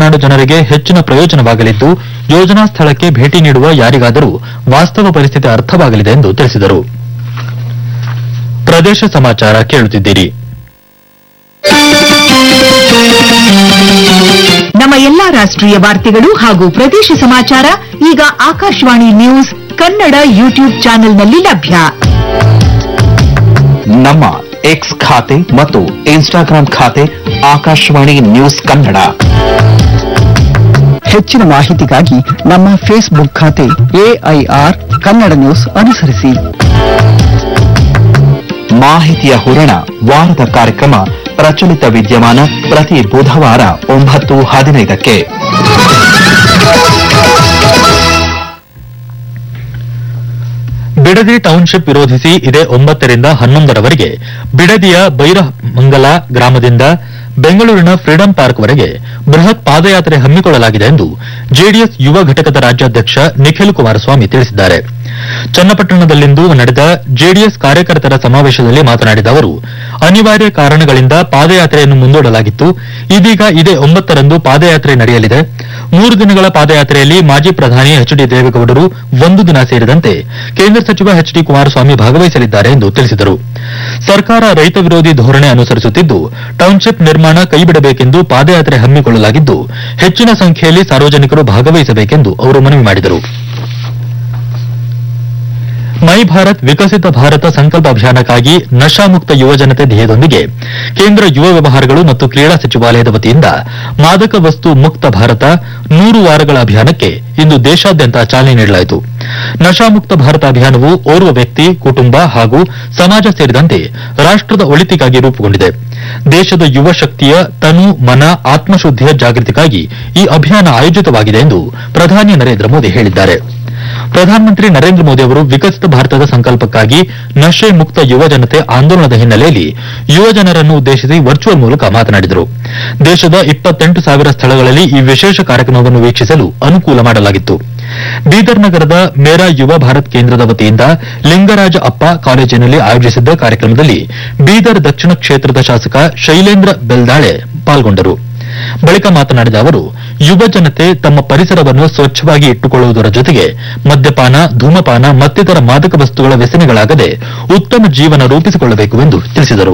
ತಮಿಳುನಾಡು ಜನರಿಗೆ ಹೆಚ್ಚಿನ ಪ್ರಯೋಜನವಾಗಲಿದ್ದು ಯೋಜನಾ ಸ್ಥಳಕ್ಕೆ ಭೇಟಿ ನೀಡುವ ಯಾರಿಗಾದರೂ ವಾಸ್ತವ ಪರಿಸ್ಥಿತಿ ಅರ್ಥವಾಗಲಿದೆ ಎಂದು ತಿಳಿಸಿದರು ಪ್ರದೇಶ ಸಮಾಚಾರ ಕೇಳುತ್ತಿದ್ದೀರಿ ನಮ್ಮ ಎಲ್ಲಾ ರಾಷ್ಟ್ರೀಯ ವಾರ್ತೆಗಳು ಹಾಗೂ ಪ್ರದೇಶ ಸಮಾಚಾರ ಈಗ ಆಕಾಶವಾಣಿ ನ್ಯೂಸ್ ಕನ್ನಡ ಯೂಟ್ಯೂಬ್ ಚಾನೆಲ್ನಲ್ಲಿ ಲಭ್ಯ ನಮ್ಮ ಎಕ್ಸ್ ಖಾತೆ ಮತ್ತು ಇನ್ಸ್ಟಾಗ್ರಾಂ ಖಾತೆ ಆಕಾಶವಾಣಿ ನ್ಯೂಸ್ ಕನ್ನಡ ಹೆಚ್ಚಿನ ಮಾಹಿತಿಗಾಗಿ ನಮ್ಮ ಫೇಸ್ಬುಕ್ ಖಾತೆ ಎಐಆರ್ ಕನ್ನಡ ನ್ಯೂಸ್ ಅನುಸರಿಸಿ ಮಾಹಿತಿಯ ಹೂರಣ ವಾರದ ಕಾರ್ಯಕ್ರಮ ಪ್ರಚಲಿತ ವಿದ್ಯಮಾನ ಪ್ರತಿ ಬುಧವಾರ ಒಂಬತ್ತು ಹದಿನೈದಕ್ಕೆ ಬಿಡದಿ ಟೌನ್ಶಿಪ್ ವಿರೋಧಿಸಿ ಇದೇ ಒಂಬತ್ತರಿಂದ ಹನ್ನೊಂದರವರೆಗೆ ಬಿಡದಿಯ ಬೈರಮಂಗಲ ಗ್ರಾಮದಿಂದ ಬೆಂಗಳೂರಿನ ಫ್ರೀಡಂ ಪಾರ್ಕ್ವರೆಗೆ ಬೃಹತ್ ಪಾದಯಾತ್ರೆ ಹಮ್ಮಿಕೊಳ್ಳಲಾಗಿದೆ ಎಂದು ಜೆಡಿಎಸ್ ಯುವ ಘಟಕದ ರಾಜ್ಯಾಧ್ಯಕ್ಷ ನಿಖಿಲ್ ಕುಮಾರಸ್ವಾಮಿ ತಿಳಿಸಿದ್ದಾರೆ ಚನ್ನಪಟ್ಟಣದಲ್ಲಿಂದು ನಡೆದ ಜೆಡಿಎಸ್ ಕಾರ್ಯಕರ್ತರ ಸಮಾವೇಶದಲ್ಲಿ ಮಾತನಾಡಿದ ಅವರು ಅನಿವಾರ್ಯ ಕಾರಣಗಳಿಂದ ಪಾದಯಾತ್ರೆಯನ್ನು ಮುಂದೂಡಲಾಗಿತ್ತು ಇದೀಗ ಇದೇ ಒಂಬತ್ತರಂದು ಪಾದಯಾತ್ರೆ ನಡೆಯಲಿದೆ ಮೂರು ದಿನಗಳ ಪಾದಯಾತ್ರೆಯಲ್ಲಿ ಮಾಜಿ ಪ್ರಧಾನಿ ಎಚ್ ಡಿ ದೇವೇಗೌಡರು ಒಂದು ದಿನ ಸೇರಿದಂತೆ ಕೇಂದ್ರ ಸಚಿವ ಎಚ್ ಡಿ ಕುಮಾರಸ್ವಾಮಿ ಭಾಗವಹಿಸಲಿದ್ದಾರೆ ಎಂದು ತಿಳಿಸಿದರು ಸರ್ಕಾರ ರೈತ ವಿರೋಧಿ ಧೋರಣೆ ಅನುಸರಿಸುತ್ತಿದ್ದು ಟೌನ್ಶಿಪ್ ನಿರ್ಮಾಣ ಕೈಬಿಡಬೇಕೆಂದು ಪಾದಯಾತ್ರೆ ಹಮ್ಮಿಕೊಳ್ಳಲಾಗಿದ್ದು ಹೆಚ್ಚಿನ ಸಂಖ್ಯೆಯಲ್ಲಿ ಸಾರ್ವಜನಿಕರು ಭಾಗವಹಿಸಬೇಕೆಂದು ಅವರು ಮನವಿ ಮಾಡಿದರು ಮೈ ಭಾರತ್ ವಿಕಸಿತ ಭಾರತ ಸಂಕಲ್ಪ ಅಭಿಯಾನಕ್ಕಾಗಿ ನಶಾಮುಕ್ತ ಯುವಜನತೆ ಧ್ಯೇಯದೊಂದಿಗೆ ಕೇಂದ್ರ ಯುವ ವ್ಯವಹಾರಗಳು ಮತ್ತು ಕ್ರೀಡಾ ಸಚಿವಾಲಯದ ವತಿಯಿಂದ ಮಾದಕ ವಸ್ತು ಮುಕ್ತ ಭಾರತ ನೂರು ವಾರಗಳ ಅಭಿಯಾನಕ್ಕೆ ಇಂದು ದೇಶಾದ್ಯಂತ ಚಾಲನೆ ನೀಡಲಾಯಿತು ನಶಾಮುಕ್ತ ಭಾರತ ಅಭಿಯಾನವು ಓರ್ವ ವ್ಯಕ್ತಿ ಕುಟುಂಬ ಹಾಗೂ ಸಮಾಜ ಸೇರಿದಂತೆ ರಾಷ್ಟದ ಒಳಿತಿಗಾಗಿ ರೂಪುಗೊಂಡಿದೆ ದೇಶದ ಯುವ ಶಕ್ತಿಯ ತನು ಮನ ಆತ್ಮಶುದ್ಧಿಯ ಜಾಗೃತಿಗಾಗಿ ಈ ಅಭಿಯಾನ ಆಯೋಜಿತವಾಗಿದೆ ಎಂದು ಪ್ರಧಾನಿ ನರೇಂದ್ರ ಮೋದಿ ಹೇಳಿದ್ದಾರೆ ಪ್ರಧಾನಮಂತ್ರಿ ನರೇಂದ್ರ ಮೋದಿ ಅವರು ವಿಕಸಿತ ಭಾರತದ ಸಂಕಲ್ಪಕ್ಕಾಗಿ ನಶೆ ಮುಕ್ತ ಯುವ ಜನತೆ ಆಂದೋಲನದ ಹಿನ್ನೆಲೆಯಲ್ಲಿ ಯುವ ಜನರನ್ನು ಉದ್ದೇಶಿಸಿ ವರ್ಚುವಲ್ ಮೂಲಕ ಮಾತನಾಡಿದರು ದೇಶದ ಇಪ್ಪತ್ತೆಂಟು ಸಾವಿರ ಸ್ಥಳಗಳಲ್ಲಿ ಈ ವಿಶೇಷ ಕಾರ್ಯಕ್ರಮವನ್ನು ವೀಕ್ಷಿಸಲು ಅನುಕೂಲ ಮಾಡಲಾಗಿತ್ತು ಬೀದರ್ ನಗರದ ಮೇರಾ ಯುವ ಭಾರತ್ ಕೇಂದ್ರದ ವತಿಯಿಂದ ಲಿಂಗರಾಜ ಅಪ್ಪ ಕಾಲೇಜಿನಲ್ಲಿ ಆಯೋಜಿಸಿದ್ದ ಕಾರ್ಯಕ್ರಮದಲ್ಲಿ ಬೀದರ್ ದಕ್ಷಿಣ ಕ್ಷೇತ್ರದ ಶಾಸಕ ಶೈಲೇಂದ್ರ ಬೆಲ್ದಾಳೆ ಪಾಲ್ಗೊಂಡರು ಬಳಿಕ ಮಾತನಾಡಿದ ಅವರು ಯುವ ಜನತೆ ತಮ್ಮ ಪರಿಸರವನ್ನು ಸ್ವಚ್ಛವಾಗಿ ಇಟ್ಟುಕೊಳ್ಳುವುದರ ಜೊತೆಗೆ ಮದ್ಯಪಾನ ಧೂಮಪಾನ ಮತ್ತಿತರ ಮಾದಕ ವಸ್ತುಗಳ ವ್ಯಸನಿಗಳಾಗದೆ ಉತ್ತಮ ಜೀವನ ರೂಪಿಸಿಕೊಳ್ಳಬೇಕು ಎಂದು ತಿಳಿಸಿದರು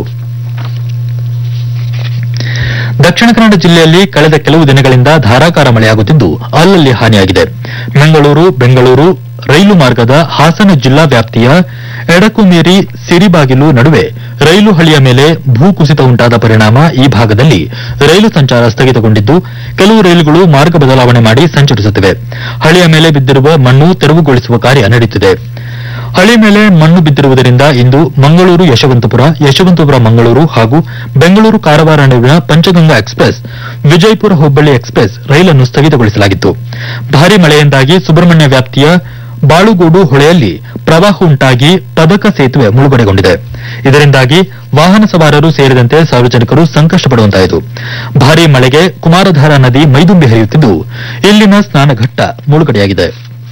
ದಕ್ಷಿಣ ಕನ್ನಡ ಜಿಲ್ಲೆಯಲ್ಲಿ ಕಳೆದ ಕೆಲವು ದಿನಗಳಿಂದ ಧಾರಾಕಾರ ಮಳೆಯಾಗುತ್ತಿದ್ದು ಅಲ್ಲಲ್ಲಿ ಹಾನಿಯಾಗಿದೆ ಮಂಗಳೂರು ಬೆಂಗಳೂರು ರೈಲು ಮಾರ್ಗದ ಹಾಸನ ಜಿಲ್ಲಾ ವ್ಯಾಪ್ತಿಯ ಎಡಕುಮೀರಿ ಸಿರಿಬಾಗಿಲು ನಡುವೆ ರೈಲು ಹಳಿಯ ಮೇಲೆ ಭೂಕುಸಿತ ಉಂಟಾದ ಪರಿಣಾಮ ಈ ಭಾಗದಲ್ಲಿ ರೈಲು ಸಂಚಾರ ಸ್ಥಗಿತಗೊಂಡಿದ್ದು ಕೆಲವು ರೈಲುಗಳು ಮಾರ್ಗ ಬದಲಾವಣೆ ಮಾಡಿ ಸಂಚರಿಸುತ್ತಿವೆ ಹಳಿಯ ಮೇಲೆ ಬಿದ್ದಿರುವ ಮಣ್ಣು ತೆರವುಗೊಳಿಸುವ ಕಾರ್ಯ ನಡೆಯುತ್ತಿದೆ ಹಳಿ ಮೇಲೆ ಮಣ್ಣು ಬಿದ್ದಿರುವುದರಿಂದ ಇಂದು ಮಂಗಳೂರು ಯಶವಂತಪುರ ಯಶವಂತಪುರ ಮಂಗಳೂರು ಹಾಗೂ ಬೆಂಗಳೂರು ಕಾರವಾರ ನಡುವಿನ ಪಂಚಗಂಗಾ ಎಕ್ಸ್ಪ್ರೆಸ್ ವಿಜಯಪುರ ಹುಬ್ಬಳ್ಳಿ ಎಕ್ಸ್ಪ್ರೆಸ್ ರೈಲನ್ನು ಸ್ಥಗಿತಗೊಳಿಸಲಾಗಿತ್ತು ಭಾರೀ ಮಳೆಯಿಂದಾಗಿ ಸುಬ್ರಹ್ಮಣ್ಯ ವ್ಯಾಪ್ತಿಯ ಬಾಳುಗೋಡು ಹೊಳೆಯಲ್ಲಿ ಪ್ರವಾಹ ಉಂಟಾಗಿ ಪದಕ ಸೇತುವೆ ಮುಳುಗಡೆಗೊಂಡಿದೆ ಇದರಿಂದಾಗಿ ವಾಹನ ಸವಾರರು ಸೇರಿದಂತೆ ಸಾರ್ವಜನಿಕರು ಸಂಕಷ್ಟಪಡುವಂತಾಯಿತು ಭಾರೀ ಮಳೆಗೆ ಕುಮಾರಧಾರಾ ನದಿ ಮೈದುಂಬಿ ಹರಿಯುತ್ತಿದ್ದು ಇಲ್ಲಿನ ಸ್ನಾನಘಟ್ಟ ಮುಳುಗಡೆಯಾಗಿದೆ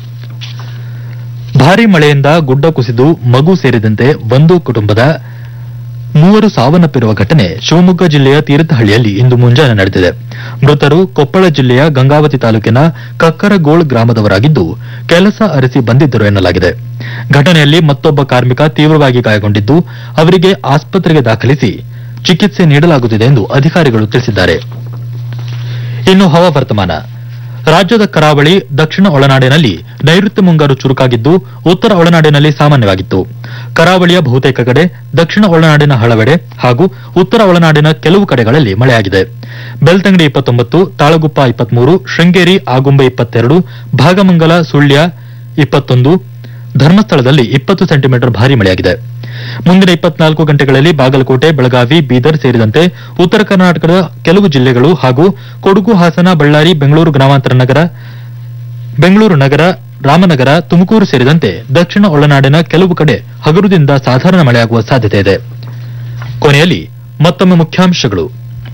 ಭಾರೀ ಮಳೆಯಿಂದ ಗುಡ್ಡ ಕುಸಿದು ಮಗು ಸೇರಿದಂತೆ ಒಂದು ಕುಟುಂಬದ ಮೂವರು ಸಾವನ್ನಪ್ಪಿರುವ ಘಟನೆ ಶಿವಮೊಗ್ಗ ಜಿಲ್ಲೆಯ ತೀರ್ಥಹಳ್ಳಿಯಲ್ಲಿ ಇಂದು ಮುಂಜಾನೆ ನಡೆದಿದೆ ಮೃತರು ಕೊಪ್ಪಳ ಜಿಲ್ಲೆಯ ಗಂಗಾವತಿ ತಾಲೂಕಿನ ಕಕ್ಕರಗೋಳ್ ಗ್ರಾಮದವರಾಗಿದ್ದು ಕೆಲಸ ಅರಸಿ ಬಂದಿದ್ದರು ಎನ್ನಲಾಗಿದೆ ಘಟನೆಯಲ್ಲಿ ಮತ್ತೊಬ್ಬ ಕಾರ್ಮಿಕ ತೀವ್ರವಾಗಿ ಗಾಯಗೊಂಡಿದ್ದು ಅವರಿಗೆ ಆಸ್ಪತ್ರೆಗೆ ದಾಖಲಿಸಿ ಚಿಕಿತ್ಸೆ ನೀಡಲಾಗುತ್ತಿದೆ ಎಂದು ಅಧಿಕಾರಿಗಳು ತಿಳಿಸಿದ್ದಾರೆ ಇನ್ನು ಹವಾವರ್ತಮಾನ ರಾಜ್ಯದ ಕರಾವಳಿ ದಕ್ಷಿಣ ಒಳನಾಡಿನಲ್ಲಿ ನೈಋತ್ಯ ಮುಂಗಾರು ಚುರುಕಾಗಿದ್ದು ಉತ್ತರ ಒಳನಾಡಿನಲ್ಲಿ ಸಾಮಾನ್ಯವಾಗಿತ್ತು ಕರಾವಳಿಯ ಬಹುತೇಕ ಕಡೆ ದಕ್ಷಿಣ ಒಳನಾಡಿನ ಹಲವೆಡೆ ಹಾಗೂ ಉತ್ತರ ಒಳನಾಡಿನ ಕೆಲವು ಕಡೆಗಳಲ್ಲಿ ಮಳೆಯಾಗಿದೆ ಬೆಳ್ತಂಗಡಿ ಇಪ್ಪತ್ತೊಂಬತ್ತು ತಾಳಗುಪ್ಪ ಇಪ್ಪತ್ಮೂರು ಶೃಂಗೇರಿ ಆಗುಂಬೆ ಇಪ್ಪತ್ತೆರಡು ಭಾಗಮಂಗಲ ಸುಳ್ಯ ಇಪ್ಪತ್ತೊಂದು ಧರ್ಮಸ್ಥಳದಲ್ಲಿ ಇಪ್ಪತ್ತು ಸೆಂಟಿಮೀಟರ್ ಭಾರೀ ಮಳೆಯಾಗಿದೆ ಮುಂದಿನ ಇಪ್ಪತ್ನಾಲ್ಕು ಗಂಟೆಗಳಲ್ಲಿ ಬಾಗಲಕೋಟೆ ಬೆಳಗಾವಿ ಬೀದರ್ ಸೇರಿದಂತೆ ಉತ್ತರ ಕರ್ನಾಟಕದ ಕೆಲವು ಜಿಲ್ಲೆಗಳು ಹಾಗೂ ಕೊಡಗು ಹಾಸನ ಬಳ್ಳಾರಿ ಬೆಂಗಳೂರು ಗ್ರಾಮಾಂತರ ನಗರ ಬೆಂಗಳೂರು ನಗರ ರಾಮನಗರ ತುಮಕೂರು ಸೇರಿದಂತೆ ದಕ್ಷಿಣ ಒಳನಾಡಿನ ಕೆಲವು ಕಡೆ ಹಗುರದಿಂದ ಸಾಧಾರಣ ಮಳೆಯಾಗುವ ಸಾಧ್ಯತೆ ಇದೆ ಕೊನೆಯಲ್ಲಿ ಮತ್ತೊಮ್ಮೆ ಮುಖ್ಯಾಂಶಗಳು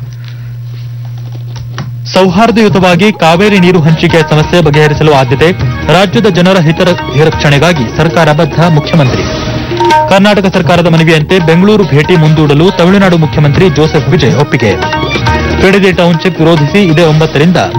ಸೌಹಾರ್ದಯುತವಾಗಿ ಕಾವೇರಿ ನೀರು ಹಂಚಿಕೆ ಸಮಸ್ಯೆ ಬಗೆಹರಿಸಲು ಆದ್ಯತೆ ರಾಜ್ಯದ ಜನರ ಹಿತರ ರಕ್ಷಣೆಗಾಗಿ ಸರ್ಕಾರ ಬದ್ಧ ಮುಖ್ಯಮಂತ್ರಿ ಕರ್ನಾಟಕ ಸರ್ಕಾರದ ಮನವಿಯಂತೆ ಬೆಂಗಳೂರು ಭೇಟಿ ಮುಂದೂಡಲು ತಮಿಳುನಾಡು ಮುಖ್ಯಮಂತ್ರಿ ಜೋಸೆಫ್ ವಿಜಯ್ ಒಪ್ಪಿಗೆ ಬಿಡದಿ ಟೌನ್ಶಿಪ್ ವಿರೋಧಿಸಿ ಇದೇ ಒಂಬತ್ತರಿಂದ